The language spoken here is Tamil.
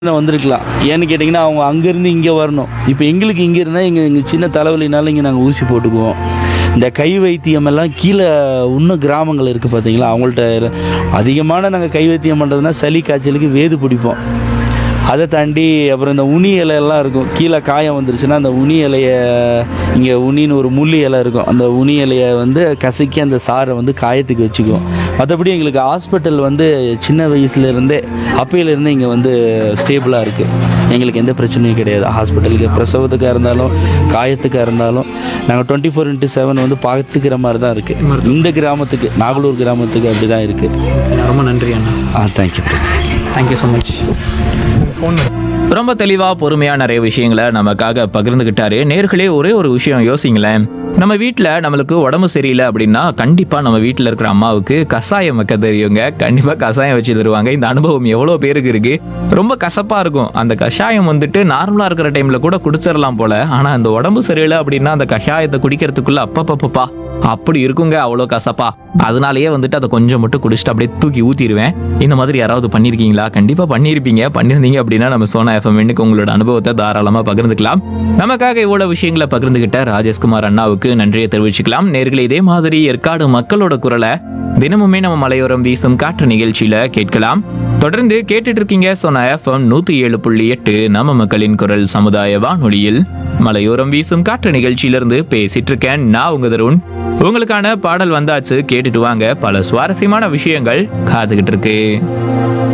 தான் வந்திருக்கலாம் ஏன்னு கேட்டிங்கன்னா அவங்க அங்கேருந்து இங்கே வரணும் இப்போ எங்களுக்கு இங்கே இருந்தால் எங்கள் எங்கள் சின்ன தலைவலினால இங்கே நாங்கள் ஊசி போட்டுக்குவோம் இந்த கை வைத்தியம் எல்லாம் கீழே இன்னும் கிராமங்கள் இருக்குது பார்த்தீங்களா அவங்கள்ட்ட அதிகமான நாங்கள் கை வைத்தியம் பண்ணுறதுனா சளி காய்ச்சலுக்கு வேது பிடிப்போம் அதை தாண்டி அப்புறம் இந்த உனி இலை எல்லாம் இருக்கும் கீழே காயம் வந்துருச்சுன்னா அந்த உனி இலையை இங்கே உனின்னு ஒரு முள்ளி இலை இருக்கும் அந்த உனி இலையை வந்து கசக்கி அந்த சாரை வந்து காயத்துக்கு வச்சுக்குவோம் மற்றபடி எங்களுக்கு ஹாஸ்பிட்டல் வந்து சின்ன வயசுலேருந்தே அப்பையிலேருந்து இங்கே வந்து ஸ்டேபிளாக இருக்குது எங்களுக்கு எந்த பிரச்சனையும் கிடையாது ஹாஸ்பிட்டலுக்கு பிரசவத்துக்காக இருந்தாலும் காயத்துக்காக இருந்தாலும் நாங்கள் டுவெண்ட்டி ஃபோர் இன்ட்டு செவன் வந்து பார்த்துக்கிற மாதிரி தான் இருக்குது இந்த கிராமத்துக்கு நாகலூர் கிராமத்துக்கு அப்படி தான் இருக்குது ரொம்ப நன்றி அண்ணா ஆ தேங்க்யூ தேங்க்யூ ஸோ மச் ரொம்ப தெளிவா பொறுமையா நிறைய விஷயங்களை நமக்காக பகிர்ந்துகிட்டாரு நேர்களே ஒரே ஒரு விஷயம் யோசிங்களேன் நம்ம வீட்டில் நம்மளுக்கு உடம்பு சரியில்லை அப்படின்னா கண்டிப்பா நம்ம வீட்டில் இருக்கிற அம்மாவுக்கு கசாயம் வைக்க தெரியுங்க கண்டிப்பா கசாயம் வச்சு தருவாங்க இந்த அனுபவம் எவ்வளோ பேருக்கு இருக்கு ரொம்ப கசப்பா இருக்கும் அந்த கஷாயம் வந்துட்டு நார்மலா இருக்கிற டைம்ல கூட குடிச்சிடலாம் போல ஆனா அந்த உடம்பு சரியில்லை அப்படின்னா அந்த கஷாயத்தை குடிக்கிறதுக்குள்ள அப்பப்பப்பப்பா அப்படி இருக்குங்க அவ்வளோ கசப்பா அதனாலயே வந்துட்டு அதை கொஞ்சம் மட்டும் குடிச்சிட்டு அப்படியே தூக்கி ஊத்திடுவேன் இந்த மாதிரி யாராவது பண்ணியிருக்கீங்களா கண்டிப்பா பண்ணியிருப்பீங்க பண்ணியிருந்தீங்க அப்படின்னா நம்ம சோனா எஃப்எம் எண்ணுக்கு உங்களோட அனுபவத்தை தாராளமா பகிர்ந்துக்கலாம் நமக்காக இவ்வளவு விஷயங்களை பகிர்ந்துகிட்ட ராஜேஷ்குமார் அண்ணாவுக்கு நன்றியை தெரிவிச்சுக்கலாம் நேர்களை இதே மாதிரி ஏற்காடு மக்களோட குரலை தினமுமே நம்ம மலையோரம் வீசும் காற்று நிகழ்ச்சியில கேட்கலாம் தொடர்ந்து கேட்டுட்டு இருக்கீங்க சோனா எஃப்எம் நூத்தி ஏழு புள்ளி எட்டு நம்ம மக்களின் குரல் சமுதாய வானொலியில் மலையோரம் வீசும் காற்று நிகழ்ச்சியிலிருந்து பேசிட்டு இருக்கேன் நான் உங்க தருண் உங்களுக்கான பாடல் வந்தாச்சு கேட்டுட்டு வாங்க பல சுவாரஸ்யமான விஷயங்கள் காத்துக்கிட்டு இருக்கு